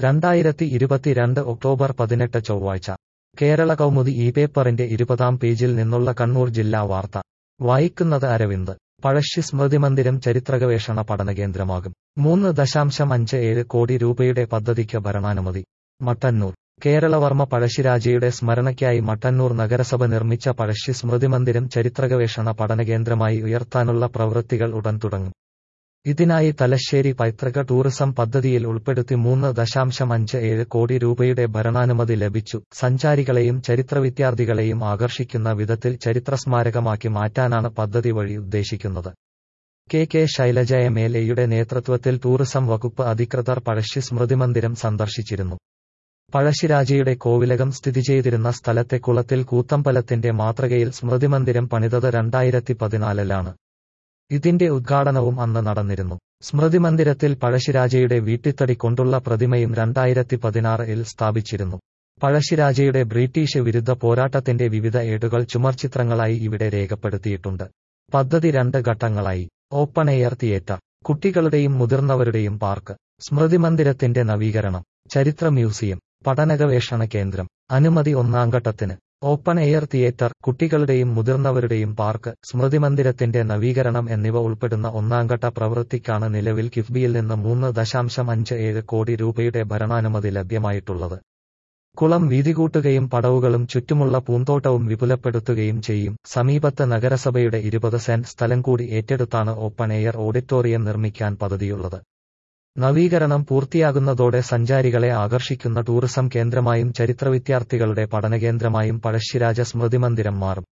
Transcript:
രണ്ടായിരത്തി ഇരുപത്തിരണ്ട് ഒക്ടോബർ പതിനെട്ട് ചൊവ്വാഴ്ച കേരള കൗമുദി ഈ പേപ്പറിന്റെ ഇരുപതാം പേജിൽ നിന്നുള്ള കണ്ണൂർ ജില്ലാ വാർത്ത വായിക്കുന്നത് അരവിന്ദ് പഴശ്ശി സ്മൃതി മന്ദിരം ചരിത്രഗവേഷണ പഠനകേന്ദ്രമാകും മൂന്ന് ദശാംശം അഞ്ച് ഏഴ് കോടി രൂപയുടെ പദ്ധതിക്ക് ഭരണാനുമതി മട്ടന്നൂർ കേരളവർമ്മ പഴശ്ശിരാജയുടെ സ്മരണയ്ക്കായി മട്ടന്നൂർ നഗരസഭ നിർമ്മിച്ച പഴശ്ശി സ്മൃതി മന്ദിരം ചരിത്രഗവേഷണ പഠനകേന്ദ്രമായി ഉയർത്താനുള്ള പ്രവൃത്തികൾ ഉടൻ തുടങ്ങും ഇതിനായി തലശ്ശേരി പൈതൃക ടൂറിസം പദ്ധതിയിൽ ഉൾപ്പെടുത്തി മൂന്ന് ദശാംശം അഞ്ച് ഏഴ് കോടി രൂപയുടെ ഭരണാനുമതി ലഭിച്ചു സഞ്ചാരികളെയും ചരിത്ര വിദ്യാർത്ഥികളെയും ആകർഷിക്കുന്ന വിധത്തിൽ ചരിത്രസ്മാരകമാക്കി മാറ്റാനാണ് പദ്ധതി വഴി ഉദ്ദേശിക്കുന്നത് K K Shailaja M L എയുടെ നേതൃത്വത്തിൽ ടൂറിസം വകുപ്പ് അധികൃതർ പഴശ്ശി സ്മൃതി മന്ദിരം സന്ദർശിച്ചിരുന്നു പഴശ്ശിരാജയുടെ കോവിലകം സ്ഥിതി ചെയ്തിരുന്ന സ്ഥലത്തെ കുളത്തിൽ കൂത്തമ്പലത്തിന്റെ മാതൃകയിൽ സ്മൃതി മന്ദിരം പണിതത് രണ്ടായിരത്തി പതിനാലിലാണ് ഇതിന്റെ ഉദ്ഘാടനവും അന്ന് നടന്നിരുന്നു സ്മൃതി മന്ദിരത്തിൽ പഴശ്ശിരാജയുടെ വീട്ടിത്തടി കൊണ്ടുള്ള പ്രതിമയും രണ്ടായിരത്തി പതിനാറിൽ സ്ഥാപിച്ചിരുന്നു പഴശ്ശിരാജയുടെ ബ്രിട്ടീഷ് വിരുദ്ധ പോരാട്ടത്തിന്റെ വിവിധ ഏടുകൾ ചുമർചിത്രങ്ങളായി ഇവിടെ രേഖപ്പെടുത്തിയിട്ടുണ്ട് പദ്ധതി രണ്ട് ഘട്ടങ്ങളായി ഓപ്പൺ എയർ തിയേറ്റർ കുട്ടികളുടെയും മുതിർന്നവരുടെയും പാർക്ക് സ്മൃതി മന്ദിരത്തിന്റെ നവീകരണം ചരിത്ര മ്യൂസിയം പഠനഗവേഷണ കേന്ദ്രം അനുമതി ഒന്നാം ഘട്ടത്തിന് ഓപ്പൺ എയർ തിയേറ്റർ കുട്ടികളുടെയും മുതിർന്നവരുടെയും പാർക്ക് സ്മൃതി മന്ദിരത്തിന്റെ നവീകരണം എന്നിവ ഉൾപ്പെടുന്ന ഒന്നാംഘട്ട പ്രവൃത്തിക്കാണ് നിലവിൽ കിഫ്ബിയിൽ നിന്ന് മൂന്ന് ദശാംശം അഞ്ച് ഏഴ് കോടി രൂപയുടെ ഭരണാനുമതി ലഭ്യമായിട്ടുള്ളത് കുളം വീതികൂട്ടുകയും പടവുകളും ചുറ്റുമുള്ള പൂന്തോട്ടവും വിപുലപ്പെടുത്തുകയും ചെയ്യും സമീപത്ത് നഗരസഭയുടെ ഇരുപത് സെന്റ് സ്ഥലം കൂടി ഏറ്റെടുത്താണ് ഓപ്പൺ എയർ ഓഡിറ്റോറിയം നിർമ്മിക്കാൻ പദ്ധതിയുള്ളത് നവീകരണം പൂർത്തിയാകുന്നതോടെ സഞ്ചാരികളെ ആകർഷിക്കുന്ന ടൂറിസം കേന്ദ്രമായും ചരിത്ര വിദ്യാർത്ഥികളുടെ പഠനകേന്ദ്രമായും പഴശ്ശിരാജ സ്മൃതി മന്ദിരം മാറും